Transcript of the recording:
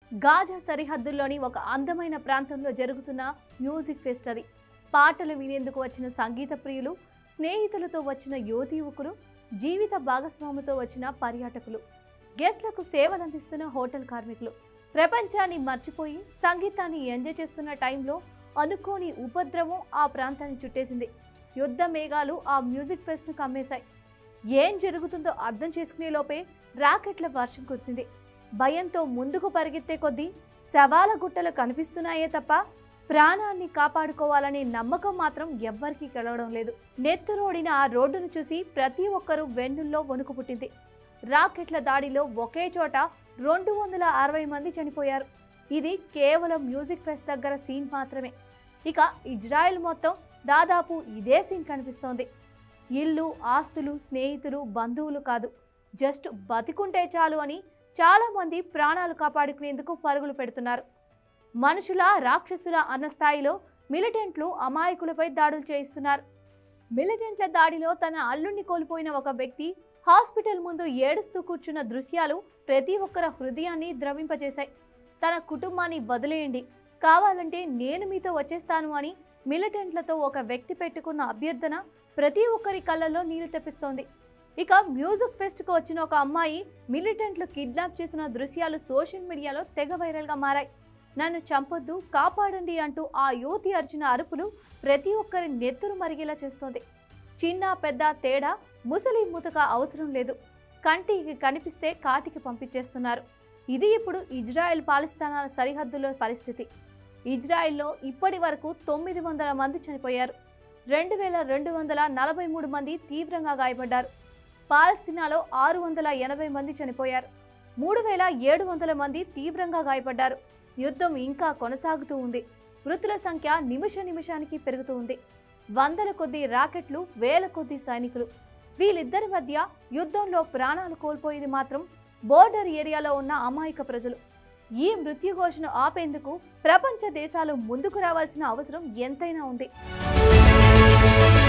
Gaza సరిహద్దుల్లోని ఒక అందమైన ప్రాంతంలో జరుగుతున్న మ్యూజిక్ ఫెస్ట్ అది పాటలు వినేందుకు వచ్చిన సంగీత ప్రియులు స్నేహితులతో వచ్చిన యువతి యువకులు జీవిత భాగస్వామితో వచ్చిన పర్యాటకులు గెస్ట్లకు సేవలు అందిస్తున్న హోటల్ కార్మికులు ప్రపంచాన్ని మర్చిపోయి సంగీతాన్ని ఎంజాయ్ చేస్తున్న టైంలో అనుకోని ఉపద్రవం ఆ ప్రాంతాన్ని చుట్టేసింది యుద్ధ మేఘాలు ఆ మ్యూజిక్ ఫెస్ట్ను కమ్మేశాయి ఏం జరుగుతుందో అర్థం చేసుకునే లోపే రాకెట్ల వర్షం కురిసింది భయంతో ముందుకు పరిగెత్తే కొద్దీ శవాల గుట్టలు కనిపిస్తున్నాయే తప్ప ప్రాణాన్ని కాపాడుకోవాలనే నమ్మకం మాత్రం ఎవ్వరికీ కలగడం లేదు నెత్తురోడిన ఆ రోడ్డును చూసి ప్రతి ఒక్కరూ వెన్నుల్లో వణుకు పుట్టింది రాకెట్ల దాడిలో ఒకే చోట రెండు వందల అరవై మంది చనిపోయారు ఇది కేవలం మ్యూజిక్ ఫెస్ట్ దగ్గర సీన్ మాత్రమే ఇక ఇజ్రాయెల్ మొత్తం దాదాపు ఇదే సీన్ కనిపిస్తోంది ఇల్లు ఆస్తులు స్నేహితులు బంధువులు కాదు జస్ట్ బతికుంటే చాలు అని చాలామంది ప్రాణాలు కాపాడుకునేందుకు పరుగులు పెడుతున్నారు మనుషుల రాక్షసుల అన్న స్థాయిలో మిలిటెంట్లు అమాయకులపై దాడులు చేయిస్తున్నారు మిలిటెంట్ల దాడిలో తన అల్లుణ్ణి కోల్పోయిన ఒక వ్యక్తి హాస్పిటల్ ముందు ఏడుస్తూ కూర్చున్న దృశ్యాలు ప్రతి ఒక్కరి హృదయాన్ని ద్రవింపజేశాయి తన కుటుంబాన్ని వదిలేయండి కావాలంటే నేను మీతో వచ్చేస్తాను అని మిలిటెంట్లతో ఒక వ్యక్తి పెట్టుకున్న అభ్యర్థన ప్రతి ఒక్కరి కళ్ళల్లో నీళ్లు తెప్పిస్తోంది ఇక మ్యూజిక్ ఫెస్ట్కు వచ్చిన ఒక అమ్మాయి మిలిటెంట్లు కిడ్నాప్ చేసిన దృశ్యాలు సోషల్ మీడియాలో తెగ వైరల్గా మారాయి నన్ను చంపొద్దు కాపాడండి అంటూ ఆ యువతి అరిచిన అరుపులు ప్రతి ఒక్కరి నెత్తురు మరిగేలా చేస్తోంది చిన్న పెద్ద తేడా ముసలి ముతక అవసరం లేదు కంటికి కనిపిస్తే కాటికి పంపించేస్తున్నారు ఇది ఇప్పుడు ఇజ్రాయెల్ పాలిస్తానాల సరిహద్దులో పరిస్థితి ఇజ్రాయెల్లో ఇప్పటి వరకు తొమ్మిది వందల మంది చనిపోయారు రెండు వేల రెండు వందల నలభై మూడు మంది తీవ్రంగా గాయపడ్డారు పాలస్తీనాలో ఆరు వందల ఎనభై మంది చనిపోయారు మూడు వేల ఏడు వందల మంది తీవ్రంగా గాయపడ్డారు యుద్ధం ఇంకా కొనసాగుతూ ఉంది మృతుల సంఖ్య నిమిష నిమిషానికి పెరుగుతూ ఉంది వందల కొద్ది రాకెట్లు వేల కొద్ది సైనికులు వీళ్ళిద్దరి మధ్య యుద్ధంలో ప్రాణాలు కోల్పోయేది మాత్రం బోర్డర్ ఏరియాలో ఉన్న అమాయక ప్రజలు ఈ మృత్యుఘోషను ఆపేందుకు ప్రపంచ దేశాలు ముందుకు రావాల్సిన అవసరం ఎంతైనా ఉంది